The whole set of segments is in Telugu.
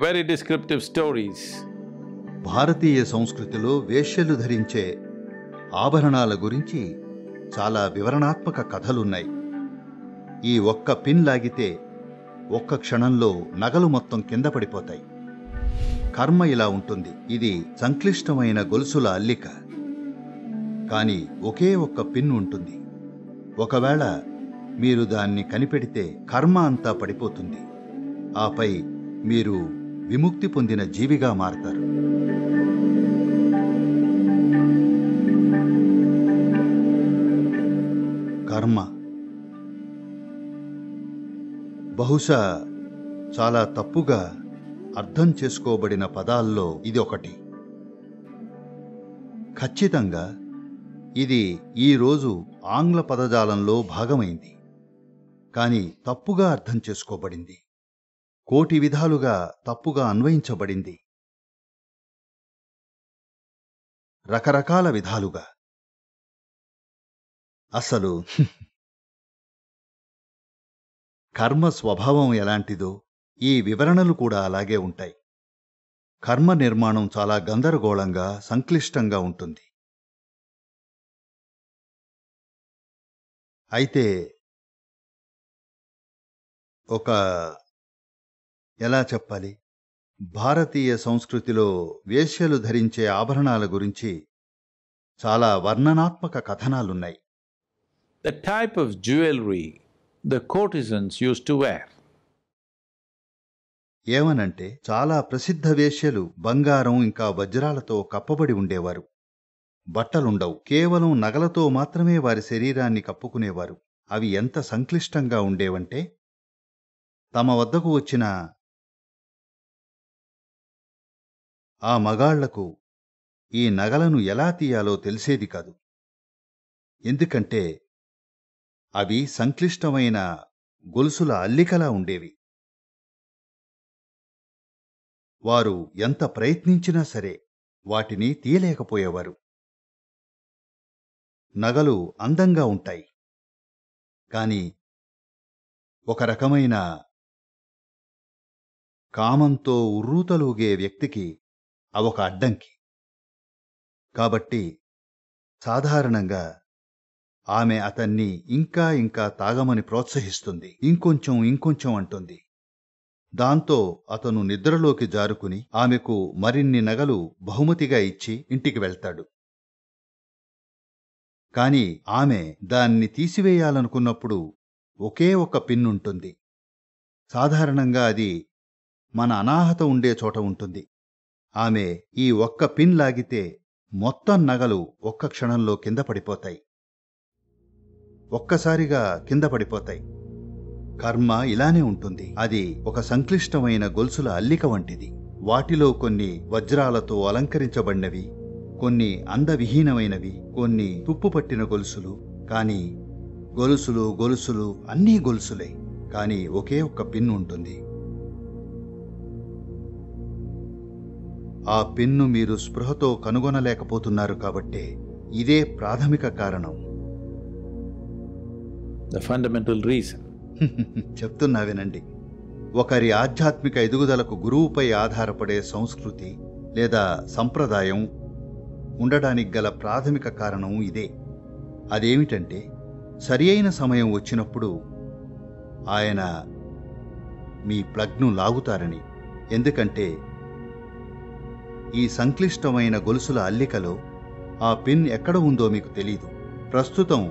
very descriptive stories. భారతీయ సంస్కృతిలో వేశ్యలు ధరించే ఆభరణాల గురించి చాలా వివరణాత్మక కథలున్నాయి ఈ ఒక్క పిన్ లాగితే ఒక్క క్షణంలో నగలు మొత్తం కింద పడిపోతాయి కర్మ ఇలా ఉంటుంది ఇది సంక్లిష్టమైన గొలుసుల అల్లిక కానీ ఒకే ఒక్క పిన్ ఉంటుంది ఒకవేళ మీరు దాన్ని కనిపెడితే కర్మ అంతా పడిపోతుంది ఆపై మీరు విముక్తి పొందిన జీవిగా మారతారు కర్మ బహుశా చాలా తప్పుగా అర్థం చేసుకోబడిన పదాల్లో ఇది ఒకటి ఖచ్చితంగా ఇది ఈరోజు ఆంగ్ల పదజాలంలో భాగమైంది కానీ తప్పుగా అర్థం చేసుకోబడింది కోటి విధాలుగా తప్పుగా అన్వయించబడింది రకరకాల విధాలుగా అసలు కర్మ స్వభావం ఎలాంటిదో ఈ వివరణలు కూడా అలాగే ఉంటాయి కర్మ నిర్మాణం చాలా గందరగోళంగా సంక్లిష్టంగా ఉంటుంది అయితే ఒక ఎలా చెప్పాలి భారతీయ సంస్కృతిలో వేశ్యలు ధరించే ఆభరణాల గురించి చాలా వర్ణనాత్మక కథనాలున్నాయి The type of jewelry the courtesans used to wear. ఏమనంటే చాలా ప్రసిద్ధ వేశ్యలు బంగారం ఇంకా వజ్రాలతో కప్పబడి ఉండేవారు బట్టలుండవు కేవలం నగలతో మాత్రమే వారి శరీరాన్ని కప్పుకునేవారు అవి ఎంత సంక్లిష్టంగా ఉండేవంటే తమ వద్దకు వచ్చిన ఆ మగాళ్లకు ఈ నగలను ఎలా తీయాలో తెలిసేది కాదు ఎందుకంటే అవి సంక్లిష్టమైన గొలుసుల అల్లికలా ఉండేవి వారు ఎంత ప్రయత్నించినా సరే వాటిని తీయలేకపోయేవారు నగలు అందంగా ఉంటాయి కాని ఒక రకమైన కామంతో ఉర్రూతలూగే వ్యక్తికి అవొక అడ్డంకి కాబట్టి సాధారణంగా ఆమె అతన్ని ఇంకా ఇంకా తాగమని ప్రోత్సహిస్తుంది ఇంకొంచెం ఇంకొంచెం అంటుంది దాంతో అతను నిద్రలోకి జారుకుని ఆమెకు మరిన్ని నగలు బహుమతిగా ఇచ్చి ఇంటికి వెళ్తాడు కాని ఆమె దాన్ని తీసివేయాలనుకున్నప్పుడు ఒకే ఒక పిన్ ఉంటుంది సాధారణంగా అది మన అనాహత ఉండే చోట ఉంటుంది ఆమె ఈ ఒక్క పిన్ లాగితే మొత్తం నగలు ఒక్క క్షణంలో కింద పడిపోతాయి ఒక్కసారిగా కింద పడిపోతాయి కర్మ ఇలానే ఉంటుంది అది ఒక సంక్లిష్టమైన గొలుసుల అల్లిక వంటిది వాటిలో కొన్ని వజ్రాలతో అలంకరించబడినవి కొన్ని అందవిహీనమైనవి కొన్ని తుప్పుపట్టిన గొలుసులు కాని గొలుసులు గొలుసులు అన్నీ గొలుసులే కాని ఒకే ఒక్క పిన్ ఉంటుంది ఆ పిన్ను మీరు స్పృహతో కనుగొనలేకపోతున్నారు కాబట్టే ఇదే ప్రాథమిక కారణం The fundamental reason. చెప్తున్నా వినండి ఒకరి ఆధ్యాత్మిక ఎదుగుదలకు గురువుపై ఆధారపడే సంస్కృతి లేదా సంప్రదాయం ఉండడానికి గల ప్రాథమిక కారణం ఇదే అదేమిటంటే సరి అయిన సమయం వచ్చినప్పుడు ఆయన మీ ప్లగ్ను లాగుతారని ఎందుకంటే ఈ సంక్లిష్టమైన గొలుసుల అల్లికలో ఆ పిన్ ఎక్కడ ఉందో మీకు తెలీదు ప్రస్తుతం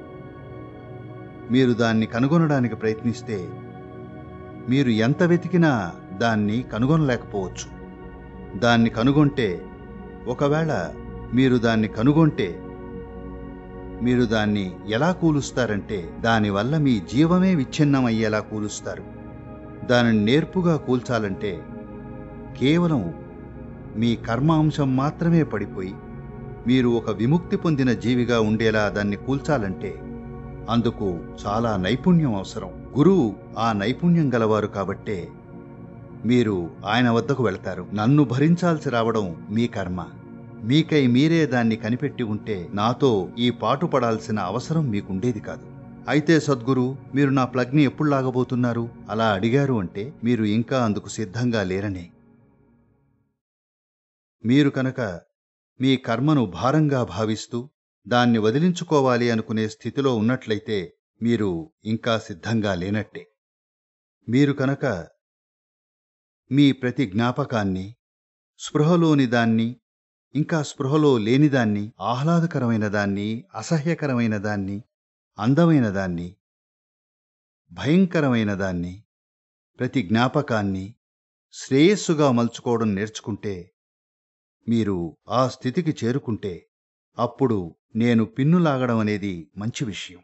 మీరు దాన్ని కనుగొనడానికి ప్రయత్నిస్తే మీరు ఎంత వెతికినా దాన్ని కనుగొనలేకపోవచ్చు దాన్ని కనుగొంటే ఒకవేళ మీరు దాన్ని కనుగొంటే మీరు దాన్ని ఎలా కూలుస్తారంటే దానివల్ల మీ జీవమే విచ్ఛిన్నమయ్యేలా కూలుస్తారు దానిని నేర్పుగా కూల్చాలంటే కేవలం మీ కర్మాంశం మాత్రమే పడిపోయి మీరు ఒక విముక్తి పొందిన జీవిగా ఉండేలా దాన్ని కూల్చాలంటే అందుకు చాలా నైపుణ్యం అవసరం గురువు ఆ నైపుణ్యం గలవారు కాబట్టే మీరు ఆయన వద్దకు వెళ్తారు నన్ను భరించాల్సి రావడం మీ కర్మ మీకై మీరే దాన్ని కనిపెట్టి ఉంటే నాతో ఈ పాటు పడాల్సిన అవసరం మీకుండేది కాదు అయితే సద్గురు మీరు నా ప్లగ్ని ఎప్పుడు లాగబోతున్నారు అలా అడిగారు అంటే మీరు ఇంకా అందుకు సిద్ధంగా లేరనే మీరు కనుక మీ కర్మను భారంగా భావిస్తూ దాన్ని వదిలించుకోవాలి అనుకునే స్థితిలో ఉన్నట్లయితే మీరు ఇంకా సిద్ధంగా లేనట్టే మీరు కనుక మీ ప్రతి జ్ఞాపకాన్ని స్పృహలోని దాన్ని ఇంకా స్పృహలో లేనిదాన్ని ఆహ్లాదకరమైన దాన్ని అసహ్యకరమైన దాన్ని అందమైన దాన్ని భయంకరమైన దాన్ని ప్రతి జ్ఞాపకాన్ని శ్రేయస్సుగా మలుచుకోవడం నేర్చుకుంటే మీరు ఆ స్థితికి చేరుకుంటే అప్పుడు నేను పిన్ను లాగడం అనేది మంచి విషయం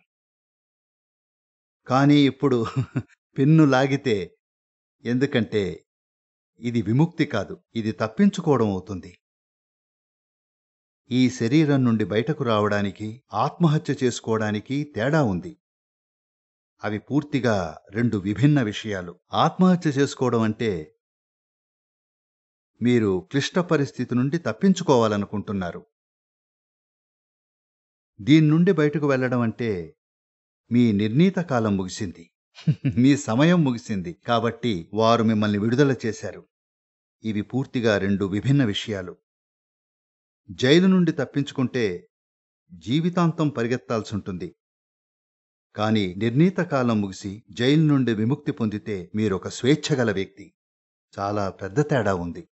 కానీ ఇప్పుడు పిన్ను లాగితే ఎందుకంటే ఇది విముక్తి కాదు ఇది తప్పించుకోవడం అవుతుంది ఈ శరీరం నుండి బయటకు రావడానికి ఆత్మహత్య చేసుకోవడానికి తేడా ఉంది అవి పూర్తిగా రెండు విభిన్న విషయాలు ఆత్మహత్య చేసుకోవడం అంటే మీరు క్లిష్ట పరిస్థితి నుండి తప్పించుకోవాలనుకుంటున్నారు దీని నుండి బయటకు వెళ్ళడం అంటే మీ నిర్ణీత కాలం ముగిసింది మీ సమయం ముగిసింది కాబట్టి వారు మిమ్మల్ని విడుదల చేశారు ఇవి పూర్తిగా రెండు విభిన్న విషయాలు జైలు నుండి తప్పించుకుంటే జీవితాంతం పరిగెత్తాల్సి ఉంటుంది కానీ నిర్ణీత కాలం ముగిసి జైలు నుండి విముక్తి పొందితే మీరొక స్వేచ్ఛగల వ్యక్తి చాలా పెద్ద తేడా ఉంది